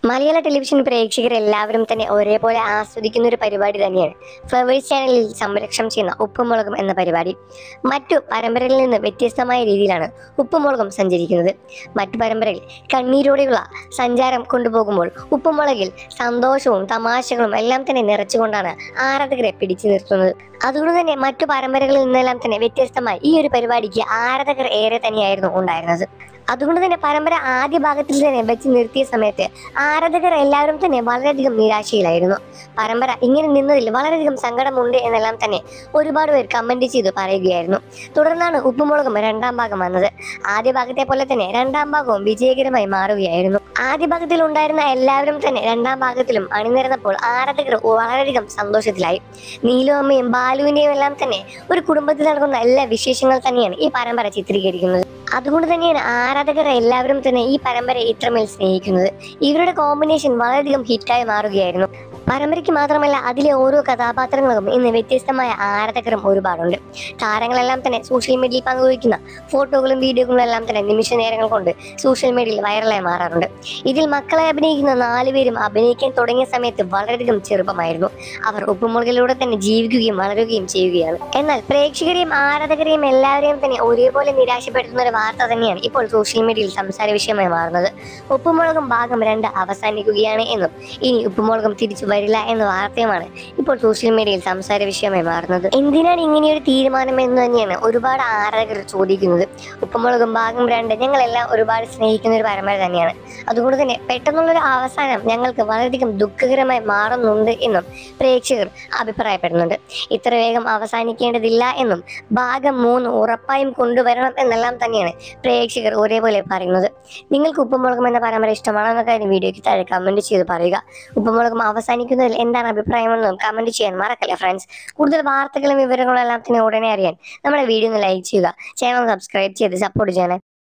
മലയാള ടെലിവിഷൻ പ്രേക്ഷകർ എല്ലാവരും തന്നെ ഒരേപോലെ ആസ്വദിക്കുന്ന ഒരു പരിപാടി തന്നെയാണ് ഫ്ലവേഴ്സ് ചാനലിൽ സംരക്ഷണം ചെയ്യുന്ന ഉപ്പുമുളകും എന്ന പരിപാടി മറ്റു പരമ്പരകളിൽ നിന്ന് വ്യത്യസ്തമായ രീതിയിലാണ് ഉപ്പുമുളകും സഞ്ചരിക്കുന്നത് മറ്റു പരമ്പരയിൽ കണ്ണീരോടെയുള്ള സഞ്ചാരം കൊണ്ടുപോകുമ്പോൾ ഉപ്പുമുളകിൽ സന്തോഷവും തമാശകളും എല്ലാം തന്നെ നിറച്ചുകൊണ്ടാണ് ആരാധകരെ പിടിച്ചു നിർത്തുന്നത് അതുകൊണ്ട് തന്നെ മറ്റു പരമ്പരകളിൽ നിന്നെല്ലാം തന്നെ വ്യത്യസ്തമായി ഈ ഒരു പരിപാടിക്ക് ആരാധകർ ഏറെ തന്നെയായിരുന്നു ഉണ്ടായിരുന്നത് അതുകൊണ്ട് തന്നെ പരമ്പര ആദ്യ ഭാഗത്തിൽ തന്നെ വെച്ച് നിർത്തിയ സമയത്ത് ആരാധകർ എല്ലാവരും തന്നെ വളരെയധികം നിരാശയിലായിരുന്നു പരമ്പര ഇങ്ങനെ നിന്നതിൽ വളരെയധികം സങ്കടമുണ്ട് എന്നെല്ലാം തന്നെ ഒരുപാട് പേർ കമന്റ് ചെയ്ത് പറയുകയായിരുന്നു തുടർന്നാണ് ഉപ്പുമുളകും രണ്ടാം ഭാഗം വന്നത് ആദ്യ ഭാഗത്തെ പോലെ തന്നെ രണ്ടാം ഭാഗവും വിജയകരമായി മാറുകയായിരുന്നു ആദ്യ ഭാഗത്തിൽ ഉണ്ടായിരുന്ന എല്ലാവരും തന്നെ രണ്ടാം ഭാഗത്തിലും അണിനിരന്നപ്പോൾ ആരാധകർ വളരെയധികം സന്തോഷത്തിലായി നീലുവമ്മയും ബാലുവിന്റെയും എല്ലാം തന്നെ ഒരു കുടുംബത്തിൽ നടക്കുന്ന എല്ലാ വിശേഷങ്ങൾ തന്നെയാണ് ഈ പരമ്പര ചിത്രീകരിക്കുന്നത് അതുകൊണ്ട് തന്നെയാണ് ആരാധകർ എല്ലാവരും തന്നെ ഈ പരമ്പരയെ ഇത്രമേൽ സ്നേഹിക്കുന്നത് ഇവരുടെ കോമ്പിനേഷൻ വളരെയധികം ഹിറ്റായി മാറുകയായിരുന്നു പരമ്പരയ്ക്ക് മാത്രമല്ല അതിലെ ഓരോ കഥാപാത്രങ്ങളും ഇന്ന് വ്യത്യസ്തമായ ആരാധകരും ഒരുപാടുണ്ട് താരങ്ങളെല്ലാം തന്നെ സോഷ്യൽ മീഡിയയിൽ പങ്കുവയ്ക്കുന്ന ഫോട്ടോകളും വീഡിയോകളും എല്ലാം തന്നെ നിമിഷ നേരങ്ങൾ കൊണ്ട് സോഷ്യൽ മീഡിയയിൽ വൈറലായി മാറാറുണ്ട് ഇതിൽ മക്കളെ അഭിനയിക്കുന്ന നാലുപേരും അഭിനയിക്കാൻ തുടങ്ങിയ സമയത്ത് വളരെയധികം ചെറുപ്പമായിരുന്നു അവർ ഉപ്പുമുളകിലൂടെ തന്നെ ജീവിക്കുകയും വളരുകയും ചെയ്യുകയാണ് എന്നാൽ പ്രേക്ഷകരെയും ആരാധകരെയും എല്ലാവരെയും തന്നെ ഒരേപോലെ നിരാശപ്പെടുത്തുന്ന ഒരു വാർത്ത തന്നെയാണ് ഇപ്പോൾ സോഷ്യൽ മീഡിയയിൽ സംസാര വിഷയമായി മാറുന്നത് ഉപ്പുമുളകും ഭാഗം രണ്ട് അവസാനിക്കുകയാണ് എന്നും ഇനി ഉപ്പുമുളകും തിരിച്ചു വരില്ല എന്ന വാർത്തയുമാണ് ഇപ്പോൾ സോഷ്യൽ മീഡിയയിൽ സംസാര വിഷയമായി മാറുന്നത് എന്തിനാണ് ഇങ്ങനെയൊരു തീരുമാനം എന്ന് തന്നെയാണ് ഒരുപാട് ആരാധകർ ചോദിക്കുന്നത് ഉപ്പുമുളകും ഭാഗം രണ്ട് ഞങ്ങളെല്ലാം ഒരുപാട് സ്നേഹിക്കുന്ന ഒരു പരമ്പര തന്നെയാണ് അതുകൊണ്ട് തന്നെ പെട്ടെന്നുള്ളൊരു അവസാനം ഞങ്ങൾക്ക് വളരെയധികം ദുഃഖകരമായി മാറുന്നുണ്ട് എന്നും പ്രേക്ഷകർ അഭിപ്രായപ്പെടുന്നുണ്ട് ഇത്ര വേഗം അവസാനിക്കേണ്ടതില്ല എന്നും ഭാഗം മൂന്ന് ഉറപ്പായും കൊണ്ടുവരണം എന്നെല്ലാം തന്നെയാണ് പ്രേക്ഷകർ ഒരേപോലെ പറയുന്നത് നിങ്ങൾക്ക് ഉപ്പുമുളകും എന്ന പരമ്പര ഇഷ്ടമാണെന്ന കാര്യം വീഡിയോയ്ക്ക് താഴെ കമന്റ് ചെയ്ത് പറയുക ഉപ്പുമുളകും അവസാനിക്കുന്നതിൽ എന്താണ് അഭിപ്രായമെന്നും കമന്റ് ചെയ്യാൻ മറക്കല്ല ഫ്രണ്ട്സ് കൂടുതൽ വാർത്തകളും വിവരങ്ങളും എല്ലാം തന്നെ ഉടനെ അറിയാൻ നമ്മുടെ വീഡിയോ ഒന്ന് ലൈക്ക് ചെയ്യുക ചാനൽ സബ്സ്ക്രൈബ് ചെയ്ത് സപ്പോർട്ട് ചെയ്യണേ